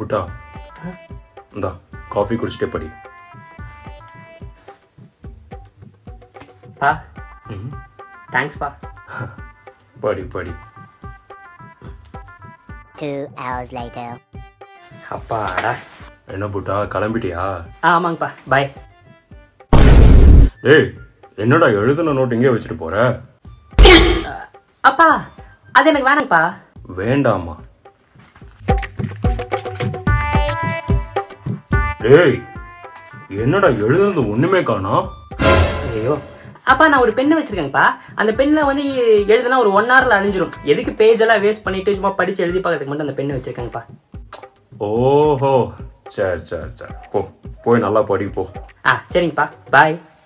புட்டா இந்தா காஃபி குடிச்சிட்டே படி பா ம், தேங்க்ஸ்ப்பா படி படி Two hours later. அப்பாடா என்ன புட்டா கிளம்பிட்டியா ஆ ஆமாங்கப்பா பாய் டேய் என்னடா எழுதுன நோட் இங்கே வச்சுட்டு போற அப்பா அது எனக்கு வேணாங்கப்பா வேண்டாமா டேய் என்னடா எழுதுனது ஒண்ணுமே காணோம் ஐயோ அப்பா நான் ஒரு பெண்ணை வச்சிருக்கேங்கப்பா அந்த பெண்ணில் வந்து எழுதுனா ஒரு ஒன் ஹவரில் அழிஞ்சிரும் எதுக்கு பேஜ் எல்லாம் வேஸ்ட் பண்ணிட்டு சும்மா படிச்சு எழுதி பார்க்கறதுக்கு மட்டும் அந்த பெண்ணை வச்சிருக்கேங்கப்பா ஓஹோ சரி சரி சரி போ போய் நல்லா படி போ ஆ சரிங்கப்பா பாய்